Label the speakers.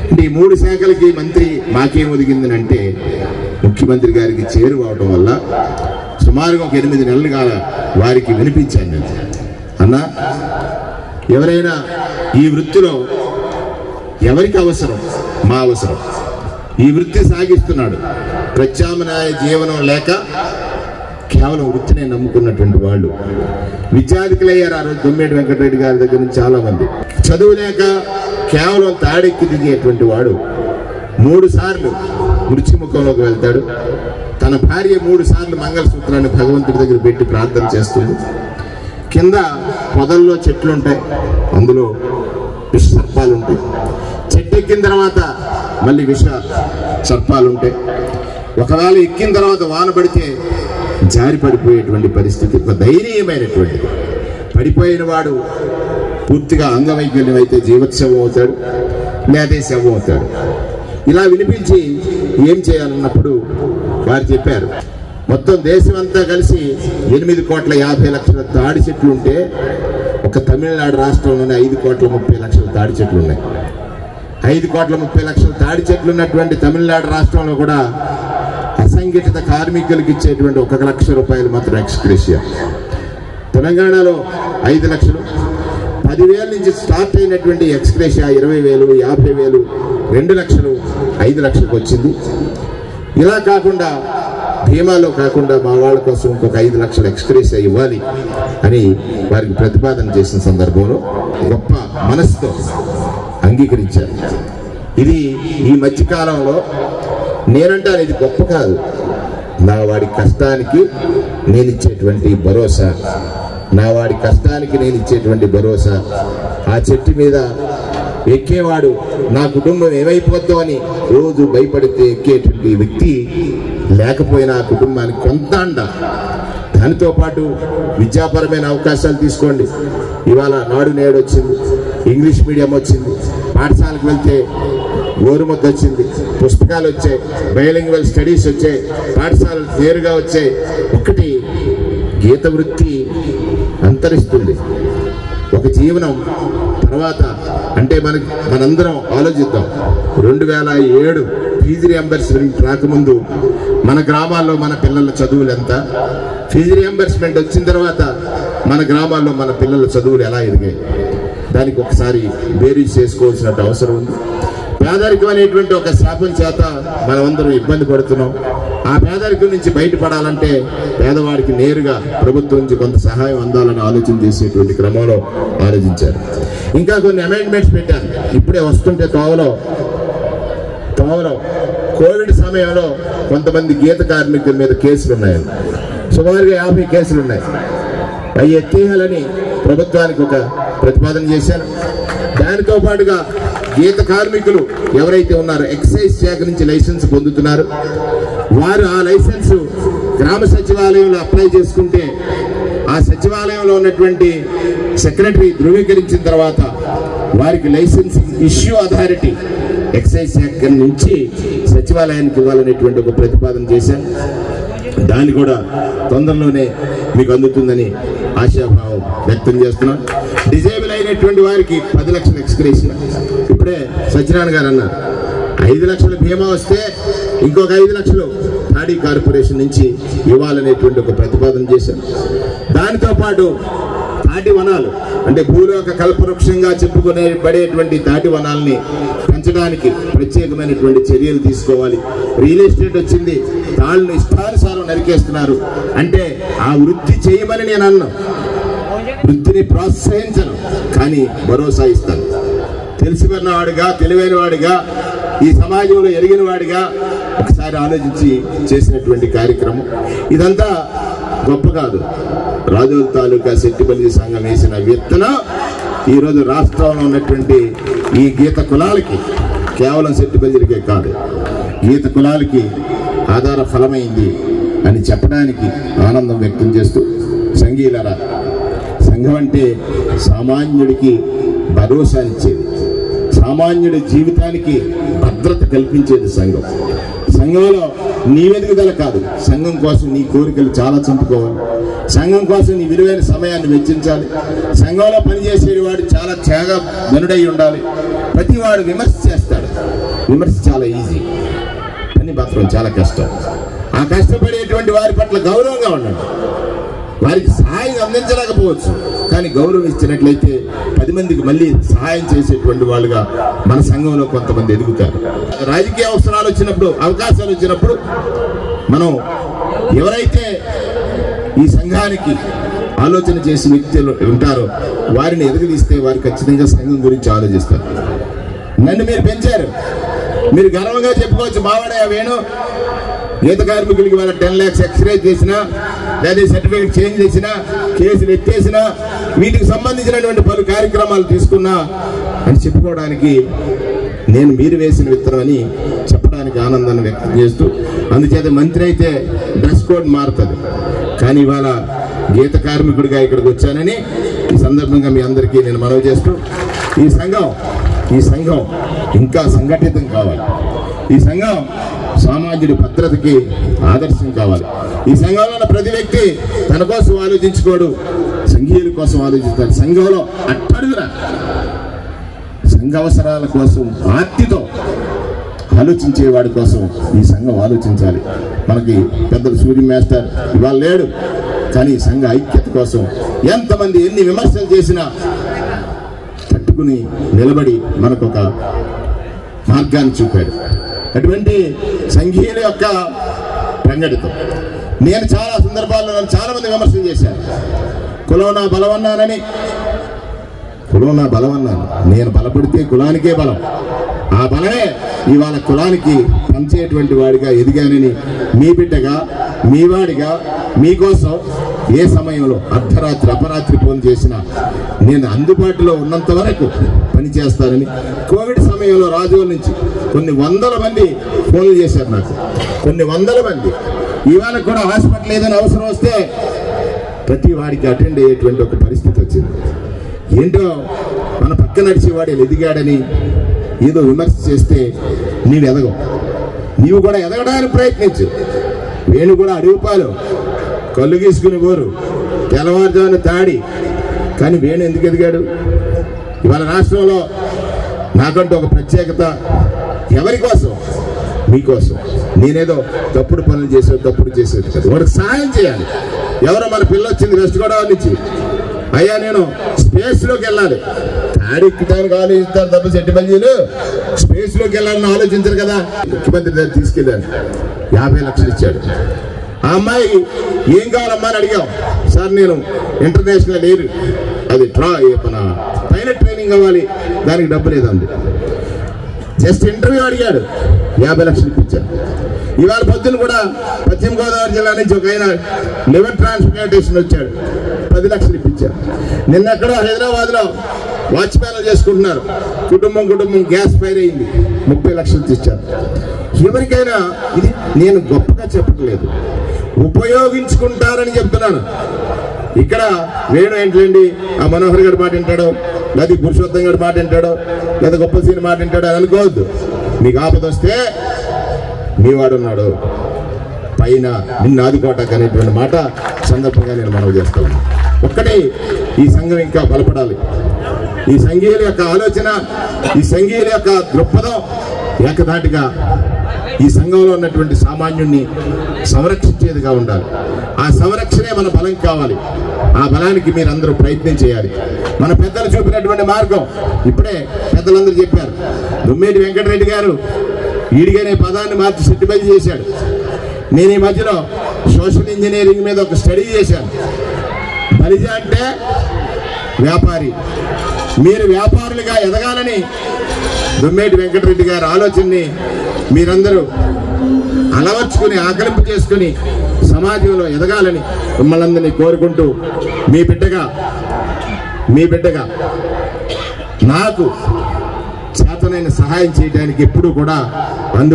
Speaker 1: అంటే ఈ మూడు శాఖలకి మంత్రి మాకేం ఒదిగిందని అంటే ముఖ్యమంత్రి గారికి చేరువవటం వల్ల సుమారుగా ఒక ఎనిమిది నెలలు కాల వారికి వినిపించాను నేను అన్నా ఎవరైనా ఈ వృత్తిలో ఎవరికి అవసరం మా అవసరం ఈ వృత్తి సాగిస్తున్నాడు ప్రత్యామ్నాయ జీవనం లేక కేవలం వృత్తినే నమ్ముకున్నటువంటి వాళ్ళు విద్యార్థికులయ్యారు ఆ రోజు దొమ్మేటి వెంకటరెడ్డి గారి దగ్గర నుంచి చాలా మంది చదువు లేక కేవలం తాడెక్కి దిగేటువంటి వాడు మూడు సార్లు మృత్యుముఖంలోకి వెళ్తాడు తన భార్య మూడు సార్లు మంగళసూత్రాన్ని భగవంతుడి దగ్గర పెట్టి ప్రార్థన చేస్తుంది కింద పొదల్లో చెట్లు ఉంటాయి అందులో విష సర్పాలు ఉంటాయి చెట్టు ఎక్కిన తర్వాత మళ్ళీ విష సర్పాలు ఉంటాయి ఒకవేళ ఎక్కిన తర్వాత వాన పడితే జారి పడిపోయేటువంటి పరిస్థితి ఒక ధైర్యమైనటువంటిది పడిపోయిన వాడు పూర్తిగా అంగవైకల్యం అయితే జీవోత్సవం అవుతాడు లేదా శవం అవుతాడు ఇలా వినిపించి ఏం చేయాలన్నప్పుడు వారు చెప్పారు మొత్తం దేశం అంతా కలిసి ఎనిమిది కోట్ల యాభై లక్షల తాడి చెట్లు ఉంటే ఒక తమిళనాడు రాష్ట్రంలోనే ఐదు కోట్ల ముప్పై లక్షల తాడి చెట్లు ఉన్నాయి ఐదు కోట్ల ముప్పై లక్షల తాడి చెట్లు ఉన్నటువంటి తమిళనాడు రాష్ట్రంలో కూడా అసంఘటిత కార్మికులకు ఇచ్చేటువంటి ఒక లక్ష రూపాయలు మాత్రం ఎక్స్క్రేషియా తెలంగాణలో ఐదు లక్షలు పదివేల నుంచి స్టార్ట్ అయినటువంటి ఎక్స్క్రేషియా ఇరవై వేలు యాభై వేలు రెండు లక్షలు ఐదు లక్షలకు వచ్చింది ఇలా కాకుండా భీమాలో కాకుండా మా వాళ్ళ కోసం ఇంకొక ఐదు లక్షల ఎక్స్క్రేషియా ఇవ్వాలి అని వారికి ప్రతిపాదన చేసిన సందర్భంలో గొప్ప మనసుతో అంగీకరించారు ఇది ఈ మధ్యకాలంలో నేనంటాను ఇది గొప్ప కాదు నా వాడి కష్టానికి నేను ఇచ్చేటువంటి భరోసా నా వాడి కష్టానికి నేను ఇచ్చేటువంటి భరోసా ఆ చెట్టు మీద ఎక్కేవాడు నా కుటుంబం ఏమైపోద్దో అని రోజు భయపడితే ఎక్కేటువంటి వ్యక్తి లేకపోయినా ఆ కుటుంబానికి కొంత అండ దానితో పాటు విద్యాపరమైన అవకాశాలు తీసుకోండి ఇవాళ నాడు నేడు వచ్చింది ఇంగ్లీష్ మీడియం వచ్చింది పాఠశాలకు వెళ్తే గోరుముద్ద వచ్చింది పుస్తకాలు వచ్చాయి బయోలింగ్వల్ స్టడీస్ వచ్చాయి పాఠశాలలు నేరుగా వచ్చాయి ఒకటి గీత వృత్తి అంతరిస్తుంది ఒక జీవనం తర్వాత అంటే మనకి మనందరం ఆలోచిద్దాం రెండు వేల ఏడు ఫీజు రియంబర్స్మెంట్ రాకముందు మన గ్రామాల్లో మన పిల్లల చదువులు ఎంత ఫీజు రియంబర్స్మెంట్ వచ్చిన తర్వాత మన గ్రామాల్లో మన పిల్లల చదువులు ఎలా ఎదిగాయి దానికి ఒకసారి బేరీజ్ చేసుకోవాల్సిన అవసరం ఉంది పేదరికం అనేటువంటి ఒక శాపం చేత మనమందరం ఇబ్బంది పడుతున్నాం ఆ పేదరికం నుంచి బయటపడాలంటే పేదవాడికి నేరుగా ప్రభుత్వం నుంచి కొంత సహాయం అందాలని ఆలోచన చేసేటువంటి క్రమంలో ఆలోచించారు ఇంకా కొన్ని అమెండ్మెంట్స్ పెట్టారు ఇప్పుడే వస్తుంటే తోవలో తోవలో కోవిడ్ సమయంలో కొంతమంది గీత కార్మికుల మీద కేసులు ఉన్నాయి సుమారుగా యాభై కేసులు ఉన్నాయి అవి ఎత్తేయాలని ప్రభుత్వానికి ఒక ప్రతిపాదన చేశారు దానితో పాటుగా గీత కార్మికులు ఎవరైతే ఉన్నారో ఎక్సైజ్ శాఖ నుంచి లైసెన్స్ పొందుతున్నారు వారు ఆ లైసెన్స్ గ్రామ సచివాలయంలో అప్లై చేసుకుంటే ఆ సచివాలయంలో ఉన్నటువంటి సెక్రటరీ ధృవీకరించిన తర్వాత వారికి లైసెన్స్ ఇష్యూ అథారిటీ ఎక్సైజ్ శాఖ నుంచి సచివాలయానికి ఇవ్వాలనేటువంటి ఒక ప్రతిపాదన చేశాను దాన్ని కూడా తొందరలోనే మీకు అందుతుందని ఆశాభావం వ్యక్తం చేస్తున్నాం డిజేబుల్ అయినటువంటి వారికి పది లక్షల ఎక్స్క్రేషన్ ఇప్పుడే సత్యనారాయణ గారు అన్నారు ఐదు లక్షల బీమా వస్తే ఇంకొక ఐదు లక్షలు తాడీ కార్పొరేషన్ నుంచి ఇవ్వాలనేటువంటి ఒక ప్రతిపాదన చేశారు దానితో పాటు తాటి వనాలు అంటే భూలోక కల్పవృక్షంగా చెప్పుకునే పడేటువంటి తాటి వనాల్ని పెంచడానికి ప్రత్యేకమైనటువంటి చర్యలు తీసుకోవాలి రియల్ ఎస్టేట్ వచ్చింది తాళ్ళను ఇష్టానుసారం నరికేస్తున్నారు అంటే ఆ వృత్తి చేయమని నేను అన్నా వృత్తిని ప్రోత్సహించను కానీ భరోసా ఇస్తాను తెలిసిన వాడిగా తెలివైన వాడిగా ఈ సమాజంలో ఎరిగిన వాడిగా ఒకసారి ఆలోచించి చేసినటువంటి కార్యక్రమం ఇదంతా గొప్ప కాదు రాజోల్ తాలూకా శెట్టిపల్లి సంఘం వేసిన విత్తనం ఈరోజు రాష్ట్రంలో ఉన్నటువంటి ఈ గీత కులాలకి కేవలం శెట్టిపల్లికే కాదు గీత కులాలకి ఆధార ఫలమైంది అని చెప్పడానికి ఆనందం వ్యక్తం చేస్తూ సంగీలరా సంఘం అంటే సామాన్యుడికి భరోసానిచ్చేది సామాన్యుడి జీవితానికి భద్రత కల్పించేది సంఘం సంఘంలో నీ వెతుకుదల కాదు సంఘం కోసం నీ కోరికలు చాలా చంపుకోవాలి సంఘం కోసం నీ విలువైన సమయాన్ని వెచ్చించాలి సంఘంలో పనిచేసే వాడు చాలా త్యాగ ధనుడై ఉండాలి ప్రతి వాడు విమర్శ చేస్తాడు విమర్శ చాలా ఈజీ పని మాత్రం చాలా కష్టం ఆ కష్టపడేటువంటి వారి పట్ల గౌరవంగా ఉండండి వారికి సహాయం అందించలేకపోవచ్చు కానీ గౌరవం ఇచ్చినట్లయితే పది మందికి మళ్ళీ సహాయం చేసేటువంటి వాళ్ళుగా మన సంఘంలో కొంతమంది ఎదుగుతారు రాజకీయ అవసరాలు వచ్చినప్పుడు అవకాశాలు వచ్చినప్పుడు మనం ఎవరైతే ఈ సంఘానికి ఆలోచన చేసి వ్యక్తులు ఉంటారో వారిని ఎదుగుదీస్తే వారు ఖచ్చితంగా సంఘం గురించి ఆలోచిస్తారు నన్ను మీరు పెంచారు మీరు గర్వంగా చెప్పుకోవచ్చు బావాడే వేణు గీత కార్మికులకి వాళ్ళ టెన్ ల్యాక్స్ ఎక్స్రేజ్ చేసినా లేదా సర్టిఫికేట్ చేంజ్ చేసినా కేసులు ఎత్తేసినా వీటికి సంబంధించినటువంటి పలు కార్యక్రమాలు తీసుకున్నా అని చెప్పుకోవడానికి నేను మీరు వేసిన విత్తనం అని చెప్పడానికి ఆనందాన్ని వ్యక్తం చేస్తూ అందుచేత మంత్రి అయితే డ్రెస్ కోడ్ మారుతుంది కానీ ఇవాళ గీత కార్మికుడిగా ఇక్కడికి వచ్చానని ఈ సందర్భంగా మీ అందరికీ నేను మనవి చేస్తూ ఈ సంఘం ఈ సంఘం ఇంకా సంఘటితం కావాలి ఈ సంఘం సామాన్యుడి భద్రతకి ఆదర్శం కావాలి ఈ సంఘంలో ఉన్న ప్రతి వ్యక్తి తన కోసం ఆలోచించుకోడు సంఘీయుల కోసం ఆలోచిస్తాడు సంఘంలో అట్టడుగురా సంఘ అవసరాల కోసం ఆర్తితో ఆలోచించే వాడి కోసం ఈ సంఘం ఆలోచించాలి మనకి పెద్దలు సూర్య మాస్టర్ ఇవాళ లేడు కానీ ఈ సంఘ ఐక్యత కోసం ఎంతమంది ఎన్ని విమర్శలు చేసినా తట్టుకుని నిలబడి మనకు ఒక మార్గాన్ని చూపాడు అటువంటి సంఘీయుల యొక్క సంఘటితం నేను చాలా సందర్భాల్లో నన్ను చాలా మంది విమర్శలు చేశాను కులం నా బలం అన్నానని కులం నా బలం అన్నాను నేను బలపడితే కులానికే బలం ఆ బలమే ఇవాళ కులానికి పంచేటువంటి వాడిగా ఎదిగానని మీ బిడ్డగా మీ వాడిగా మీకోసం ఏ సమయంలో అర్ధరాత్రి అపరాత్రి ఫోన్ చేసినా నేను అందుబాటులో ఉన్నంత వరకు పనిచేస్తానని కోవిడ్ సమయంలో రాజుల నుంచి కొన్ని వందల మంది ఫోన్లు చేశారు నాకు కొన్ని వందల మంది ఇవాళ కూడా హాస్పిటల్ ఏదైనా అవసరం వస్తే ప్రతి వాడికి అటెండ్ అయ్యేటువంటి ఒక పరిస్థితి వచ్చింది ఏంటో మన పక్క నడిచేవాడు ఇలా ఎదిగాడని ఏదో విమర్శ చేస్తే నీవు ఎదగవు నీవు కూడా ఎదగడానికి ప్రయత్నించు వేణు కూడా అడుగుపాలు కళ్ళు గీసుకుని పోరు తెల్లవారుజామున తాడి కానీ వేణు ఎందుకు ఎదిగాడు ఇవాళ రాష్ట్రంలో నాకంటూ ఒక ప్రత్యేకత ఎవరి కోసం మీకోసం నేనేదో తప్పుడు పనులు చేసేది తప్పుడు చేసేది కాదు వాడికి సహాయం చేయాలి ఎవరో మన పిల్ల వచ్చింది వెస్ట్ గోదావరి నుంచి అయ్యా నేను స్పేస్ లోకి వెళ్ళాలి తాడెక్కుతానికి ఆలోచిస్తారు తప్ప చెట్టు బల్జీలు స్పేస్ లోకి వెళ్ళాలని ఆలోచించరు కదా ముఖ్యమంత్రి దగ్గర తీసుకెళ్ళాను యాభై లక్షలు ఇచ్చాడు ఆ అమ్మాయి ఏం కావాలమ్మా అని అడిగాం సార్ నేను ఇంటర్నేషనల్ ఎయిర్ అది ట్రా మన పైలట్ ట్రైనింగ్ అవ్వాలి దానికి డబ్బు లేదండి జస్ట్ ఇంటర్వ్యూ అడిగాడు యాభై లక్షలు ఇప్పించారు ఇవాళ పొద్దున కూడా పశ్చిమ గోదావరి జిల్లా నుంచి ఒక ఆయన లివర్ ట్రాన్స్ప్లాంటేషన్ వచ్చాడు పది లక్షలు ఇప్పించారు నిన్న ఎక్కడో హైదరాబాద్ లో వాచ్మ్యాన్లు చేసుకుంటున్నారు కుటుంబం కుటుంబం గ్యాస్ ఫైర్ అయింది ముప్పై లక్షలు తెచ్చారు ఎవరికైనా ఇది నేను గొప్పగా చెప్పట్లేదు ఉపయోగించుకుంటారని చెప్తున్నాను ఇక్కడ వేణు ఏంటండి ఆ మనోహర్ గారి మాట వింటాడో లేదా పురుషోత్తం గారి మాట వింటాడో లేదా గొప్ప సీని మాట వింటాడో అని అనుకోవద్దు మీకు ఆపద వస్తే మీ వాడున్నాడు పైన నిన్ను ఆదుకోవటానికి అనేటువంటి మాట సందర్భంగా నేను మనవి చేస్తాను ఒక్కటే ఈ సంఘం ఇంకా బలపడాలి ఈ సంఘీయుల యొక్క ఆలోచన ఈ సంఘీయుల యొక్క దృక్పథం ఏకధాటిగా ఈ సంఘంలో ఉన్నటువంటి సామాన్యుణ్ణి సంరక్షించేదిగా ఉండాలి ఆ సంరక్షణే మన బలం కావాలి ఆ బలానికి మీరందరూ ప్రయత్నం చేయాలి మన పెద్దలు చూపినటువంటి మార్గం ఇప్పుడే పెద్దలందరూ చెప్పారు దుమ్మేటి వెంకటరెడ్డి గారు ఈడిగానే పదాన్ని మార్చి సెట్టిబైజ్ చేశాడు నేను ఈ మధ్యలో సోషల్ ఇంజనీరింగ్ మీద ఒక స్టడీ చేశాను బలిజ అంటే వ్యాపారి మీరు వ్యాపారులుగా ఎదగాలని దుమ్మేటి వెంకటరెడ్డి గారి ఆలోచనని మీరందరూ అలవర్చుకుని ఆకలింపు చేసుకుని సమాజంలో ఎదగాలని మిమ్మల్ని అందరినీ కోరుకుంటూ మీ బిడ్డగా మీ బిడ్డగా నాకు చేతనైన సహాయం చేయడానికి ఎప్పుడూ కూడా అందు